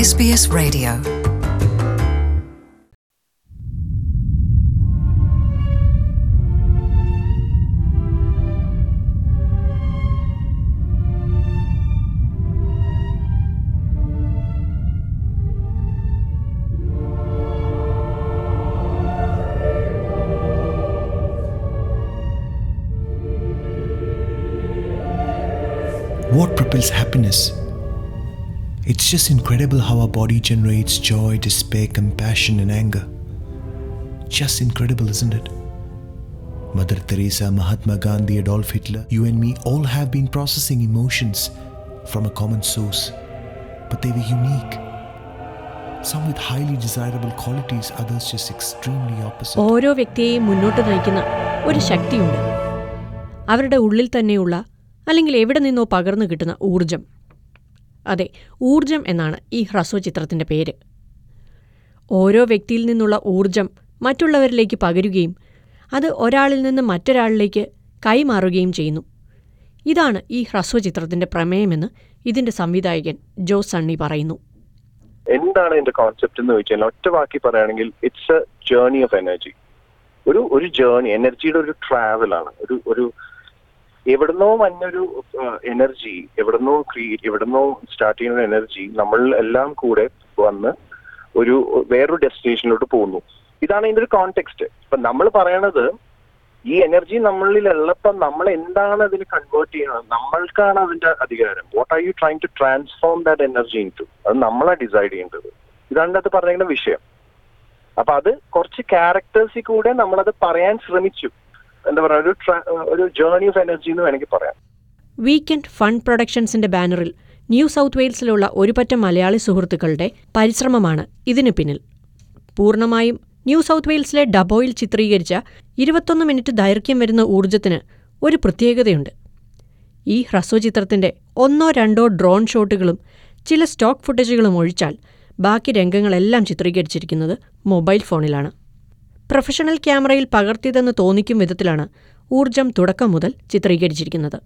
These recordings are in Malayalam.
SBS Radio. What propels happiness? It's just incredible how our body generates joy, despair, compassion, and anger. Just incredible, isn't it? Mother Teresa, Mahatma Gandhi, Adolf Hitler, you and me all have been processing emotions from a common source, but they were unique. Some with highly desirable qualities, others just extremely opposite. ഓരോ വ്യക്തിയെയും മുന്നോട്ട് നയിക്കുന്ന ഒരു ശക്തിയുണ്ട് അവരുടെ ഉള്ളിൽ തന്നെയുള്ള അല്ലെങ്കിൽ എവിടെ നിന്നോ പകർന്നു കിട്ടുന്ന ഊർജം അതെ ഊർജം എന്നാണ് ഈ ഹ്രസ്വചിത്രത്തിന്റെ പേര് ഓരോ വ്യക്തിയിൽ നിന്നുള്ള ഊർജം മറ്റുള്ളവരിലേക്ക് പകരുകയും അത് ഒരാളിൽ നിന്ന് മറ്റൊരാളിലേക്ക് കൈമാറുകയും ചെയ്യുന്നു ഇതാണ് ഈ ഹ്രസ്വചിത്രത്തിന്റെ പ്രമേയമെന്ന് ഇതിന്റെ സംവിധായകൻ ജോ സണ്ണി പറയുന്നു എന്താണ് ഇതിന്റെ കോൺസെപ്റ്റ് എന്ന് ചോദിച്ചാൽ ഒറ്റ വാക്കി പറയുകയാണെങ്കിൽ it's a journey of energy ഒരു ഒരു ജേർണി എനർജിയുടെ ഒരു ട്രാവൽ ആണ് ഒരു ഒരു എവിടുന്നോ വന്നൊരു എനർജി എവിടുന്നോ ക്രിയേറ്റ് എവിടുന്നോ സ്റ്റാർട്ട് ചെയ്യുന്ന എനർജി നമ്മൾ എല്ലാം കൂടെ വന്ന് ഒരു വേറൊരു ഡെസ്റ്റിനേഷനിലോട്ട് പോകുന്നു ഇതാണ് ഇതിന്റെ ഒരു കോണ്ടെക്സ്റ്റ് ഇപ്പൊ നമ്മൾ പറയണത് ഈ എനർജി നമ്മളിൽ ഉള്ളപ്പം നമ്മൾ എന്താണ് അതിന് കൺവേർട്ട് ചെയ്യണത് നമ്മൾക്കാണ് അതിന്റെ അധികാരം what are you trying to transform that energy into അത് നമ്മളാണ് ഡിസൈഡ് ചെയ്യേണ്ടത് ഇതാണ് അത് പറഞ്ഞിരിക്കുന്ന വിഷയം അപ്പൊ അത് കുറച്ച് ക്യാരക്ടേഴ്സിൽ കൂടെ നമ്മളത് പറയാൻ ശ്രമിച്ചു എന്താ പറയുക ഒരു tra- ഒരു ജേർണി ഓഫ് എനർജി എന്ന് വേണമെങ്കിൽ പറയാം വീക്കെൻഡ് ഫണ്ട് പ്രൊഡക്ഷൻസിന്റെ ബാനറിൽ ന്യൂ സൗത്ത് വെയിൽസിലുള്ള ഒരു പറ്റം മലയാളി സുഹൃത്തുക്കളുടെ പരിശ്രമമാണ് ഇതിന് പിന്നിൽ പൂർണ്ണമായും ന്യൂ സൗത്ത് വെയിൽസിലെ ഡബോയിൽ ചിത്രീകരിച്ച ഇരുപത്തൊന്ന് മിനിറ്റ് ദൈർഘ്യം വരുന്ന ഊർജത്തിന് ഒരു പ്രത്യേകതയുണ്ട് ഈ ഹ്രസ്വചിത്രത്തിന്റെ ഒന്നോ രണ്ടോ ഡ്രോൺ ഷോട്ടുകളും ചില സ്റ്റോക്ക് ഫുട്ടേജുകളും ഒഴിച്ചാൽ ബാക്കി രംഗങ്ങളെല്ലാം ചിത്രീകരിച്ചിരിക്കുന്നത് മൊബൈൽ ഫോണിലാണ് പ്രൊഫഷണൽ ക്യാമറയിൽ പകർത്തിയതെന്ന് തോന്നിക്കും വിധത്തിലാണ് ഊർജം തുടക്കം മുതൽ ചിത്രീകരിച്ചിരിക്കുന്നത്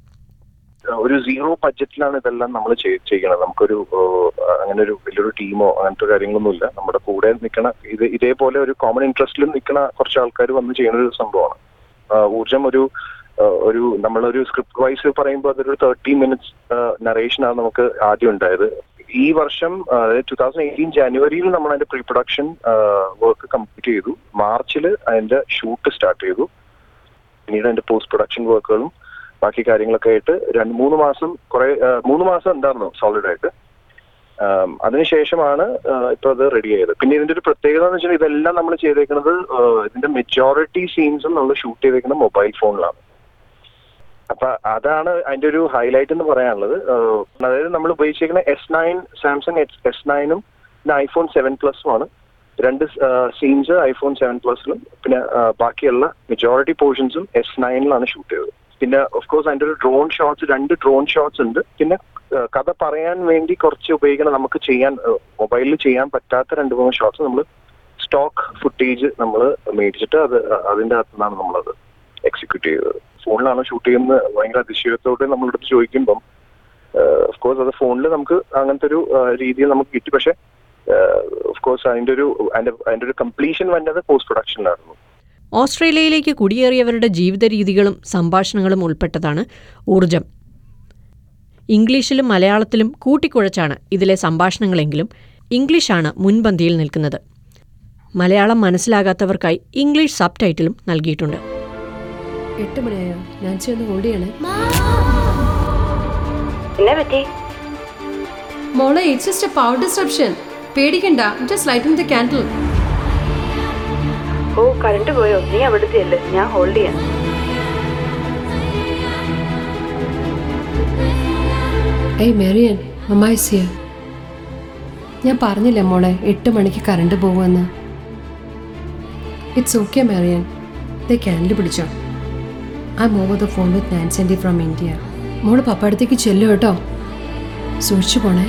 ഒരു സീറോ ബഡ്ജറ്റിലാണ് ഇതെല്ലാം നമ്മൾ ചെയ്യണത് നമുക്കൊരു ഏഹ്, അങ്ങനെ ഒരു വലിയൊരു ടീമോ അങ്ങനത്തെ കാര്യങ്ങളൊന്നുമില്ല നമ്മുടെ കൂടെ നിൽക്കണ ഇത് ഇതേപോലെ ഒരു കോമൺ ഇൻട്രസ്റ്റിൽ നിൽക്കണ കുറച്ച് ആൾക്കാർ വന്ന് ചെയ്യുന്ന ഒരു സംഭവമാണ് ആഹ്, ഊർജം ഒരു ആഹ്, ഒരു നമ്മളൊരു സ്ക്രിപ്റ്റ് വൈസ് പറയുമ്പോൾ അതൊരു തേർട്ടി മിനിറ്റ്സ് നറേഷനാണ് നമുക്ക് ആദ്യം ഉണ്ടായത് ഈ വർഷം ടൂ തൗസൻഡ് എയ്റ്റീൻ ജനുവരിയിൽ നമ്മൾ അതിന്റെ പ്രീ പ്രൊഡക്ഷൻ വർക്ക് കംപ്ലീറ്റ് ചെയ്തു മാർച്ചിൽ അതിന്റെ ഷൂട്ട് സ്റ്റാർട്ട് ചെയ്തു പിന്നീട് അതിന്റെ പോസ്റ്റ് പ്രൊഡക്ഷൻ വർക്കുകളും ബാക്കി കാര്യങ്ങളൊക്കെ ആയിട്ട് രണ്ട് മൂന്ന് മാസം കുറെ മൂന്ന് മാസം ഉണ്ടായിരുന്നു സോളിഡ് ആയിട്ട് ആം, അതിനുശേഷമാണ് ആ, ഇപ്പൊ അത് റെഡി ആയത് പിന്നെ ഇതിന്റെ ഒരു പ്രത്യേകത എന്ന് വെച്ചാൽ ഇതെല്ലാം നമ്മൾ ചെയ്തേക്കുന്നത് ആ, ഇതിന്റെ മെജോറിറ്റി സീൻസും നമ്മൾ ഷൂട്ട് ചെയ്തേക്കുന്നത് മൊബൈൽ ഫോണിലാണ് അപ്പൊ അതാണ് അതിന്റെ ഒരു ഹൈലൈറ്റ് എന്ന് പറയാനുള്ളത് ആ, അതായത് നമ്മൾ ഉപയോഗിച്ചിരിക്കുന്ന എസ് നയൻ സാംസങ് എസ് നയനും പിന്നെ ഐഫോൺ സെവൻ പ്ലസും ആണ് രണ്ട് സീൻസ് ഐഫോൺ സെവൻ പ്ലസിലും പിന്നെ ആ, ബാക്കിയുള്ള മെജോറിറ്റി പോർഷൻസും എസ് നയനിലാണ് ഷൂട്ട് ചെയ്തത് പിന്നെ ഓഫ് കോഴ്സ് അതിന്റെ ഒരു ഡ്രോൺ ഷോട്ട്സ് രണ്ട് ഡ്രോൺ ഷോട്ട്സ് ഉണ്ട് പിന്നെ ആ, കഥ പറയാൻ വേണ്ടി കുറച്ച് ഉപയോഗിക്കണം നമുക്ക് ചെയ്യാൻ മൊബൈലിൽ ചെയ്യാൻ പറ്റാത്ത രണ്ട് മൂന്ന് ഷോട്ട്സ് നമ്മൾ സ്റ്റോക്ക് ഫുട്ടേജ് നമ്മൾ മേടിച്ചിട്ട് അത് അതിന്റെ അകത്തു നിന്നാണ് നമ്മളത് എക്സിക്യൂട്ട് ചെയ്തത് ഫോണിലാണ് ഷൂട്ട് ചെയ്യുന്നത് ഭയങ്കര അതിശയത്തോടെ നമ്മളെടുത്ത് ചോദിക്കുമ്പം ഓഫ് കോഴ്സ് അത് ഫോണിൽ നമുക്ക് അങ്ങനത്തെ ഒരു ആ, രീതിയിൽ നമുക്ക് കിട്ടി പക്ഷെ ഓഫ് കോഴ്സ് അതിന്റെ ഒരു അതിന്റെ അതിന്റെ ഒരു കംപ്ലീഷൻ വന്നത് പോസ്റ്റ് പ്രൊഡക്ഷനിലായിരുന്നു ഓസ്ട്രേലിയയിലേക്ക് കുടിയേറിയവരുടെ ജീവിത രീതികളും സംഭാഷണങ്ങളും ഉൾപ്പെട്ടതാണ് ഊർജം ഇംഗ്ലീഷിലും മലയാളത്തിലും കൂട്ടിക്കുഴച്ചാണ് ഇതിലെ സംഭാഷണങ്ങളെങ്കിലും ഇംഗ്ലീഷാണ് മുൻപന്തിയിൽ നിൽക്കുന്നത് മലയാളം മനസ്സിലാകാത്തവർക്കായി ഇംഗ്ലീഷ് സബ് ടൈറ്റിലും നൽകിയിട്ടുണ്ട് എട്ട് മണിയായോ നാൻസി ഒന്ന് ഹോൾഡ് ചെയ്യണേ എന്നെ പറ്റി മോളെ it's just a power disruption പേടിക്കണ്ട ജസ്റ്റ് ലൈറ്റിംഗ് ദ ക്യാൻഡിൽ ഓ കറണ്ട് പോയോ നീ അവിടുത്തെ അല്ലേ ഞാൻ ഹോൾഡ് ചെയ്യാം ഏയ് മേരിയൻ മമ്മായിസിയ ഞാൻ പറഞ്ഞില്ലേ മോളെ എട്ട് മണിക്ക് കറണ്ട് പോകുമെന്ന് ഇറ്റ്സ് ഓക്കെ മേറിയൻ ദേ ക്യാൻഡിൽ പിടിച്ചോ I move the phone with നാൻസെൻറ്റി ഫ്രം ഇന്ത്യ മോള് പപ്പ അടുത്തേക്ക് ചെല്ലു കേട്ടോ സൂക്ഷിച്ചു പോണേ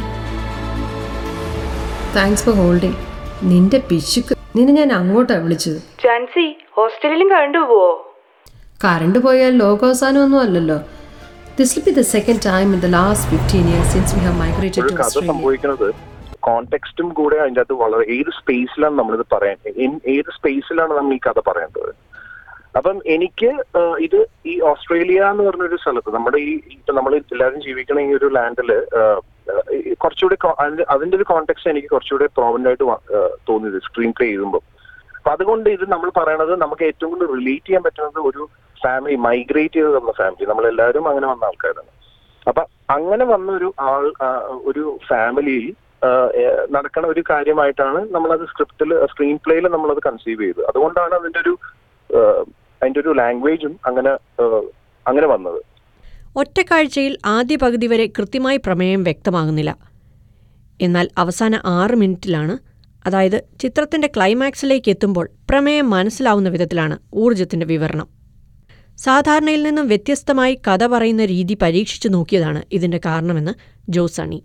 താങ്ക്സ് ഫോർ ഹോൾഡിങ് നിന്റെ പിശുക്ക് നിന്നെ ഞാൻ അങ്ങോട്ടാണ് വിളിച്ചത് ജാൻസി ഹോസ്റ്റലിലും കറണ്ട് പോവോ കറണ്ട് പോയാൽ ലോകാവസാനമൊന്നും അല്ലല്ലോ this will be the second time in the last fifteen years since we have migrated ഒരു ടു കഥ ഓസ്ട്രേലിയ സംഭവിക്കുന്നത് കോണ്ടെക്സ്റ്റും കൂടെ അതിൻ്റെ അകത്ത് വളരെ ഏത് സ്പേസിലാണ് നമ്മളിത് പറയാൻ in- ഏത് സ്പേസിലാണ് നമ്മൾ ഈ കഥ പറയേണ്ടത് അപ്പം എനിക്ക് ആഹ്, ഇത് ഈ ഓസ്ട്രേലിയ എന്ന് പറഞ്ഞൊരു സ്ഥലത്ത് നമ്മുടെ ഈ ഇപ്പൊ നമ്മൾ എല്ലാവരും ജീവിക്കണ ഈ ഒരു ലാൻഡില് കുറച്ചുകൂടി കോ- അതിന്റെ- അതിന്റെ ഒരു കോണ്ടെക്സ്റ്റ് എനിക്ക് കുറച്ചുകൂടി പ്രോവന്റ് ആയിട്ട് വ- ആഹ് തോന്നിയത് സ്ക്രീൻ പ്ലേ ചെയ്യുമ്പോൾ അപ്പൊ അതുകൊണ്ട് ഇത് നമ്മൾ പറയണത് നമുക്ക് ഏറ്റവും കൂടുതൽ റിലേറ്റ് ചെയ്യാൻ പറ്റുന്നത് ഒരു ഫാമിലി മൈഗ്രേറ്റ് ചെയ്ത് തന്ന ഫാമിലി നമ്മളെല്ലാവരും അങ്ങനെ വന്ന ആൾക്കാരാണ് അപ്പൊ അങ്ങനെ വന്ന ഒരു ആൾ ആ, ഒരു ഫാമിലിയിൽ നടക്കണ ഒരു കാര്യമായിട്ടാണ് നമ്മളത് സ്ക്രിപ്റ്റിൽ സ്ക്രീൻ പ്ലേയിൽ നമ്മളത് കൺസീവ് ചെയ്തത് അതുകൊണ്ടാണ് അതിന്റെ ഒരു ആ, അതിന്റെ ഒരു ലാംഗ്വേജും അങ്ങനെ ആ, അങ്ങനെ വന്നത് ഒറ്റക്കാഴ്ചയിൽ ആദ്യ പകുതി വരെ കൃത്യമായി പ്രമേയം വ്യക്തമാകുന്നില്ല എന്നാൽ അവസാന ആറ് മിനിറ്റിലാണ് അതായത് ചിത്രത്തിന്റെ ക്ലൈമാക്സിലേക്ക് എത്തുമ്പോൾ പ്രമേയം മനസ്സിലാവുന്ന വിധത്തിലാണ് ഊർജത്തിന്റെ വിവരണം സാധാരണയിൽ നിന്നും വ്യത്യസ്തമായി കഥ പറയുന്ന രീതി പരീക്ഷിച്ചു നോക്കിയതാണ് ഇതിന്റെ കാരണമെന്ന് ജോസണി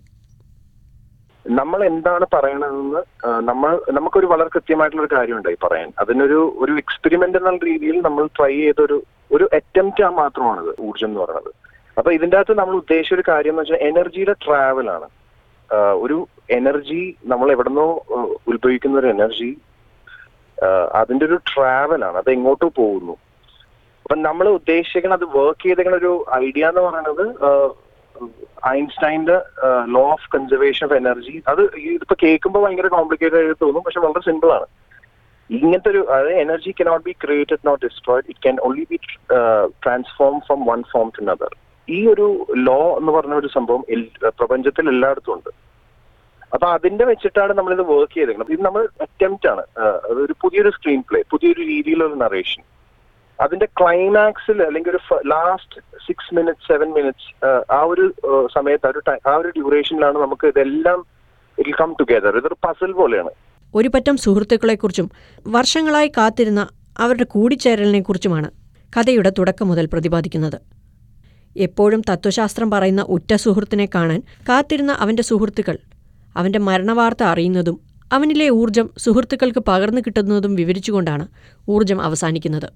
നമ്മൾ എന്താണ് പറയണതെന്ന് ആ, നമ്മൾ നമുക്കൊരു വളരെ കൃത്യമായിട്ടുള്ള ഒരു കാര്യമുണ്ടായി പറയാൻ അതിനൊരു ഒരു എക്സ്പെരിമെന്റ് എന്നുള്ള രീതിയിൽ നമ്മൾ ട്രൈ ചെയ്തൊരു ഒരു അറ്റംപ്റ്റ് ആ മാത്രമാണിത് ഊർജം എന്ന് പറയുന്നത് അപ്പൊ ഇതിന്റെ അകത്ത് നമ്മൾ ഉദ്ദേശിച്ച ഒരു കാര്യം എന്ന് വെച്ചാൽ എനർജിയുടെ ട്രാവൽ ആണ് ആ, ഒരു എനർജി നമ്മൾ എവിടുന്നോ ആ, ഉത്ഭവിക്കുന്ന ഒരു എനർജി അതിന്റെ ഒരു ട്രാവൽ ആണ് അത് എങ്ങോട്ടോ പോകുന്നു അപ്പൊ നമ്മൾ ഉദ്ദേശിക്കുന്ന അത് വർക്ക് ചെയ്തേക്കുന്ന ഒരു ഐഡിയ എന്ന് പറയുന്നത് ആഹ്, ഐൻസ്റ്റൈന്റെ law of conservation of energy അത് ഈ ഇതിപ്പോ കേൾക്കുമ്പോൾ ഭയങ്കര കോംപ്ലിക്കേറ്റഡ് ആയിട്ട് തോന്നും പക്ഷെ വളരെ സിമ്പിൾ ആണ് ഇങ്ങനത്തെ ഒരു അതായത് energy cannot be created not destroyed it can only be transform from one form to another ഈ ഒരു ലോ എന്ന് പറഞ്ഞ ഒരു സംഭവം എൽ- പ്രപഞ്ചത്തിൽ എല്ലായിടത്തും ഉണ്ട് അപ്പൊ അതിന്റെ വെച്ചിട്ടാണ് നമ്മൾ ഇത് വർക്ക് ചെയ്തേക്കുന്നത് ഇത് നമ്മൾ അറ്റംപ്റ്റ് ആണ് ആഹ് അതൊരു പുതിയൊരു സ്ക്രീൻ പ്ലേ പുതിയൊരു രീതിയിലുള്ള നറേഷൻ അതിന്റെ ക്ലൈമാക്സിൽ അല്ലെങ്കിൽ ഒരു last six minutes seven minutes ആ ഒരു ആഹ് സമയത്ത് ആ ഒരു ti- ആ ഒരു ഡ്യൂറേഷനിലാണ് നമുക്ക് ഇതെല്ലാം ഇറ്റ് കം ടുഗെദർ ഇതൊരു പസിൽ പോലെയാണ് ഒരു പറ്റം സുഹൃത്തുക്കളെക്കുറിച്ചും വർഷങ്ങളായി കാത്തിരുന്ന അവരുടെ കൂടിച്ചേരലിനെക്കുറിച്ചുമാണ് കഥയുടെ തുടക്കം മുതൽ പ്രതിപാദിക്കുന്നത് എപ്പോഴും തത്വശാസ്ത്രം പറയുന്ന ഉറ്റ സുഹൃത്തിനെ കാണാൻ കാത്തിരുന്ന അവന്റെ സുഹൃത്തുക്കൾ അവന്റെ മരണവാർത്ത അറിയുന്നതും അവനിലെ ഊർജം സുഹൃത്തുക്കൾക്ക് പകർന്നു കിട്ടുന്നതും വിവരിച്ചുകൊണ്ടാണ് ഊർജം അവസാനിക്കുന്നത്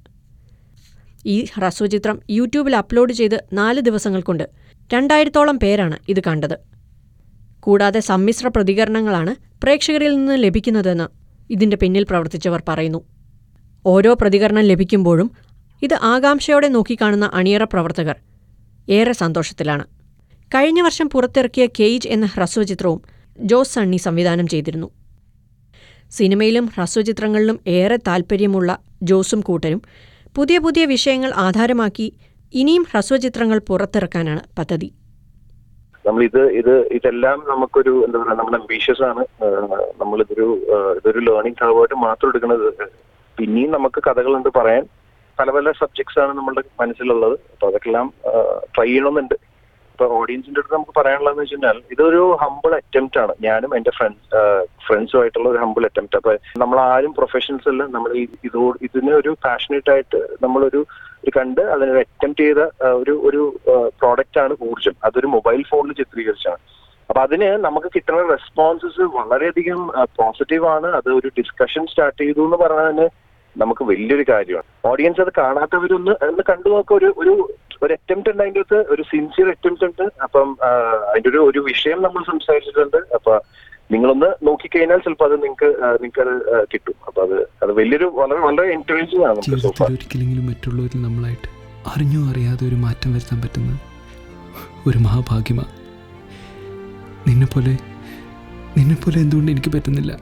ഈ ഹ്രസ്വചിത്രം യൂട്യൂബിൽ അപ്ലോഡ് ചെയ്ത് നാല് ദിവസങ്ങൾ കൊണ്ട് രണ്ടായിരത്തോളം പേരാണ് ഇത് കണ്ടത് കൂടാതെ സമ്മിശ്ര പ്രതികരണങ്ങളാണ് പ്രേക്ഷകരിൽ നിന്ന് ലഭിക്കുന്നതെന്ന് ഇതിന്റെ പിന്നിൽ പ്രവർത്തിച്ചവർ പറയുന്നു ഓരോ പ്രതികരണം ലഭിക്കുമ്പോഴും ഇത് ആകാംക്ഷയോടെ നോക്കിക്കാണുന്ന അണിയറ പ്രവർത്തകർ ഏറെ സന്തോഷത്തിലാണ് കഴിഞ്ഞ വർഷം പുറത്തിറക്കിയ കെയ്ജ് എന്ന ഹ്രസ്വചിത്രവും ജോസ് സണ്ണി സംവിധാനം ചെയ്തിരുന്നു സിനിമയിലും ഹ്രസ്വചിത്രങ്ങളിലും ഏറെ താൽപ്പര്യമുള്ള ജോസും കൂട്ടരും പുതിയ പുതിയ വിഷയങ്ങൾ ആധാരമാക്കി ഇനിയും ഹ്രസ്വചിത്രങ്ങൾ പുറത്തിറക്കാനാണ് പദ്ധതി നമ്മൾ ഇത് ഇത് ഇതെല്ലാം നമുക്കൊരു എന്താ പറയുക നമ്മൾ അംബീഷ്യസ് ആണ് ആഹ് നമ്മളിതൊരു ആഹ് ഇതൊരു ലേണിംഗ് കർവായിട്ട് മാത്രം എടുക്കുന്നത് പിന്നെയും നമുക്ക് കഥകളുണ്ട് പറയാൻ പല പല സബ്ജക്ട്സ് ആണ് നമ്മളുടെ മനസ്സിലുള്ളത് അപ്പൊ അതൊക്കെല്ലാം ട്രൈ ചെയ്യണമെന്നുണ്ട് ഇപ്പൊ ഓഡിയൻസിന്റെ അടുത്ത് നമുക്ക് പറയാനുള്ളതെന്ന് വെച്ച് കഴിഞ്ഞാൽ ഇതൊരു ഹമ്പിൾ അറ്റംപ്റ്റ് ആണ് ഞാനും എന്റെ ഫ്രണ്ട്സ് ഫ്രണ്ട്സും ആയിട്ടുള്ള ഒരു ഹമ്പിൾ അറ്റംപ്റ്റ് അപ്പൊ നമ്മൾ ആരും പ്രൊഫഷണൽസ് അല്ല നമ്മൾ ഈ ഇതോട് ഇതിനെ ഒരു പാഷനേറ്റ് ആയിട്ട് നമ്മളൊരു ഒരു കണ്ട് അതിനൊരു അറ്റംപ്റ്റ് ചെയ്ത ആ, ഒരു ഒരു പ്രോഡക്റ്റ് ആണ് ഊർജം അതൊരു മൊബൈൽ ഫോണിൽ ചിത്രീകരിച്ചാണ് അപ്പൊ അതിന് നമുക്ക് കിട്ടുന്ന റെസ്പോൺസസ് വളരെയധികം പോസിറ്റീവ് ആണ് അത് ഒരു ഡിസ്കഷൻ സ്റ്റാർട്ട് ചെയ്തു എന്ന് പറഞ്ഞതിന് നമുക്ക് വലിയൊരു കാര്യമാണ് ഓഡിയൻസ് അത് കാണാത്തവരൊന്ന് ഒന്ന് കണ്ടു നോക്കുക ഒരു ഒരു ഒരു അറ്റംപ്റ്റ് ഉണ്ട് അതിൻ്റെ അകത്ത് ഒരു സിൻസിയർ അറ്റംപ്റ്റ് ഉണ്ട് അപ്പം ആ, അതിന്റെ ഒരു ഒരു വിഷയം നമ്മൾ സംസാരിച്ചിട്ടുണ്ട് അപ്പൊ നിങ്ങളൊന്ന് നോക്കിക്കഴിഞ്ഞാൽ ചിലപ്പോൾ അത് നിങ്ങൾക്ക് നിങ്ങൾക്ക് അത് ആ, കിട്ടും അപ്പൊ അത് അത് വലിയൊരു വളരെ വളരെ എൻകറേജിംഗ് ആണ് നമുക്ക് സോഫ ജീവിതത്തിൽ ഒരിക്കലെങ്കിലും മറ്റുള്ളവരിൽ നമ്മളായിട്ട് അറിഞ്ഞോ അറിയാതെ ഒരു മാറ്റം വരുത്താൻ പറ്റുന്ന ഒരു മഹാഭാഗ്യമാ നിന്നെപ്പോലെ നിന്നെപ്പോലെ എന്തുകൊണ്ട് എനിക്ക് പറ്റുന്നില്ല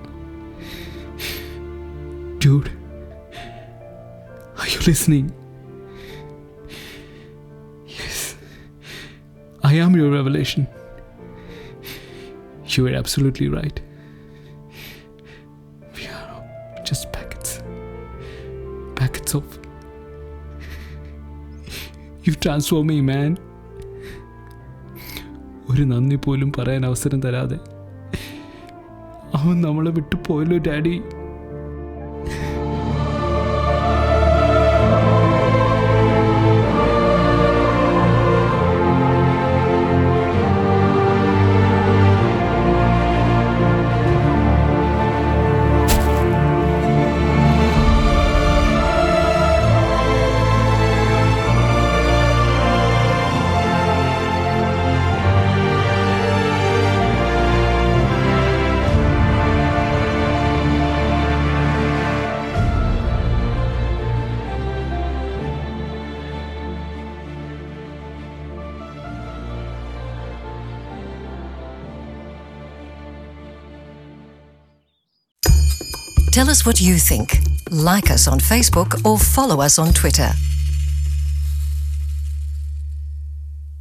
dude Are you listening? Yes. I am your revelation. You are absolutely right. We are just packets. Packets of. You transform me, man. ഒരു നന്ദി പോലും പറയാൻ അവസരം തരാതെ അവൻ നമ്മളെ വിട്ടു പോയല്ലോ daddy Tell us what you think. Like us on Facebook or follow us on Twitter.